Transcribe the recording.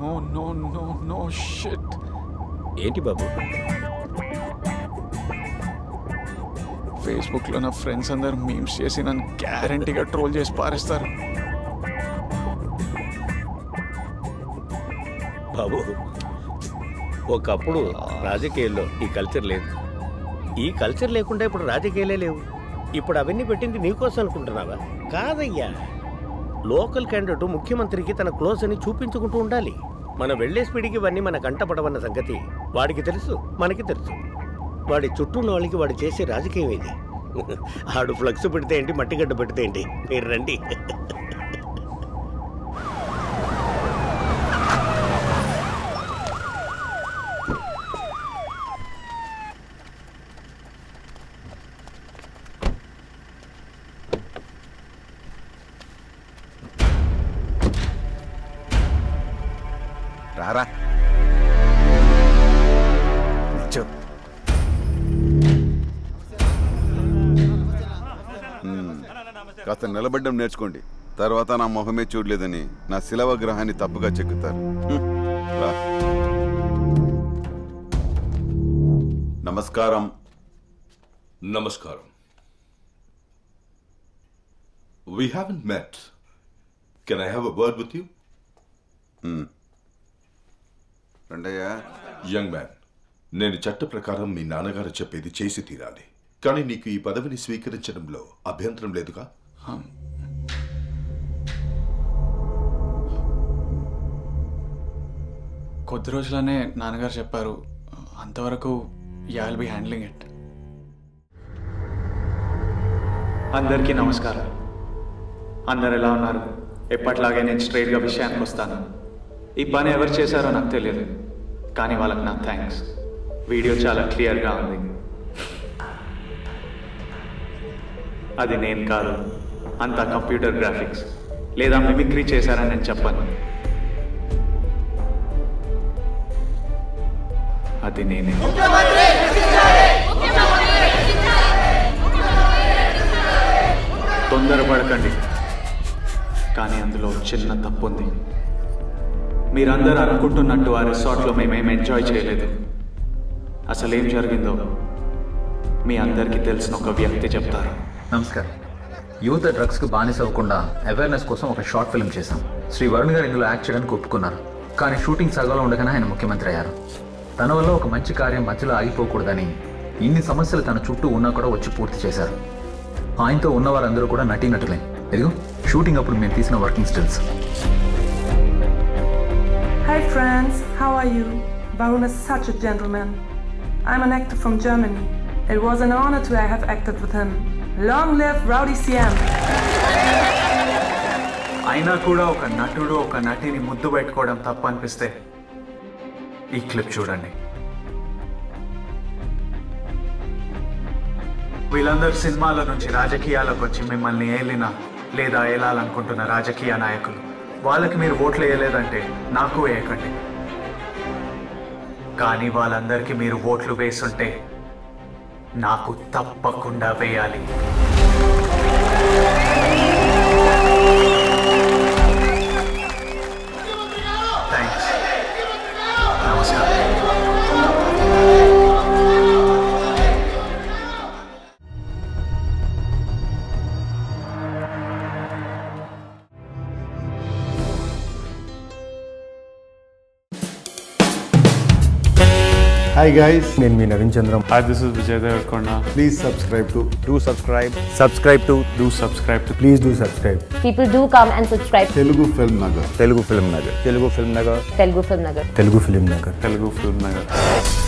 No no no no shit ఏంటి బాబు ఫేస్బుక్లో నా ఫ్రెండ్స్ అందరు మీమ్స్ చేసి నన్ను గ్యారంటీగా ట్రోల్ చేసి పారేస్తారు బాబు ఒకప్పుడు రాజకీయాల్లో ఈ కల్చర్ లేదు ఈ కల్చర్ లేకుండా ఇప్పుడు రాజకీయాలే లేవు ఇప్పుడు అవన్నీ పెట్టింది నీకోసం అనుకుంటున్నావా కాదయ్యా లోకల్ క్యాండిడేట్ ముఖ్యమంత్రికి తన క్లోజ్ అని చూపించుకుంటూ ఉండాలి మనం వెళ్లే స్పీడ్కి ఇవన్నీ మన కంటపడవన్న సంగతి వాడికి తెలుసు మనకి తెలుసు వాడి చుట్టూ ఉన్న వాళ్ళకి వాడు చేసే రాజకీయం ఇది ఆడు ఫ్లక్స్ పెడితే ఏంటి మట్టిగడ్డ పెడితే ఏంటి మీరు రండి రారా కూర్చో. మ్మ్. కాస్త నిలబడ్డం నేర్చుకోండి తర్వాత నా మొహమే చూడలేదని నా శిలవ గ్రహాన్ని తప్పుగా చెక్కుతారు హ్మ్. రా. నమస్కారం Namaskaram. We haven't met. Can I have a word with you? రండయ్యా యంగ్ మ్యాన్ నేను చట్ట ప్రకారం మీ నాన్నగారు చెప్పేది చేసి తీరాలి కానీ నీకు ఈ పదవిని స్వీకరించడంలో అభ్యంతరం లేదుగా కొద్ది రోజులనే నాన్నగారు చెప్పారు అంతవరకు you will be handling it అందరికీ నమస్కారం అందరు ఎలా ఉన్నారు ఎప్పట్లాగే నేను స్ట్రైట్గా విషయానికి వస్తాను ఈ పని ఎవరు చేశారో నాకు తెలియదు కానీ వాళ్ళకి నా థ్యాంక్స్ వీడియో చాలా క్లియర్గా ఉంది అది నేను కాదు అంతా కంప్యూటర్ గ్రాఫిక్స్ లేదా మిమిక్రీ చేశారని నేను చెప్పను అది నేనే తొందరపడకండి కానీ అందులో చిన్న తప్పు ఉంది మీరందరూ అనుకుంటున్నట్టు ఆ రిసార్ట్లో మేమేం ఎంజాయ్ చేయలేదు అసలు ఏం జరిగిందో మీ అందరికీ తెలిసిన ఒక వ్యక్తి చెప్తారు నమస్కారం యువత డ్రగ్స్కి బానిస అవ్వకుండా అవేర్నెస్ కోసం ఒక షార్ట్ ఫిల్మ్ చేశాం శ్రీ వరుణ్ గారు ఇందులో యాక్ట్ చేయడానికి ఒప్పుకున్నారు కానీ షూటింగ్ సగంలో ఉండగానే ఆయన ముఖ్యమంత్రి అయ్యారు తన వల్ల ఒక మంచి కార్యం మధ్యలో ఆగిపోకూడదని ఇన్ని సమస్యలు తన చుట్టూ ఉన్నా కూడా వచ్చి పూర్తి చేశారు ఆయనతో ఉన్న వారందరూ కూడా నటీనటులే ఇదిగో షూటింగ్ అప్పుడు మేము తీసిన working stills Hi friends, how are you? Varun is such a gentleman. I'm an actor from Germany. It was an honor to have acted with him. Long live Rowdy CM. అయినా కూడా ఒక నటుడు ఒక నటిని ముద్దు పెట్టుకోవడం తప్పు అనిపిస్తే ఈ క్లిప్ చూడండి వీళ్ళందరూ సినిమాల నుంచి రాజకీయాలకు వచ్చి మిమ్మల్ని ఏలిన లేదా ఏలాలనుకుంటున్న రాజకీయ నాయకులు వాళ్ళకి మీరు ఓట్లు వేయలేదంటే నాకు వేయకండి కానీ వాళ్ళందరికీ మీరు ఓట్లు వేసుంటే నాకు తప్పకుండా వేయాలి థ్యాంక్స్ నమస్కారం Hi guys, నేను మీ Naveen Chandram Hi, this is Vijay Devarkonda. please subscribe to do subscribe subscribe to Do subscribe to please do subscribe People do come and subscribe to Telugu Film Nagar. Telugu film Nagar Telugu film Nagar Telugu Film Nagar. Telugu film Nagar Telugu Film Nagar.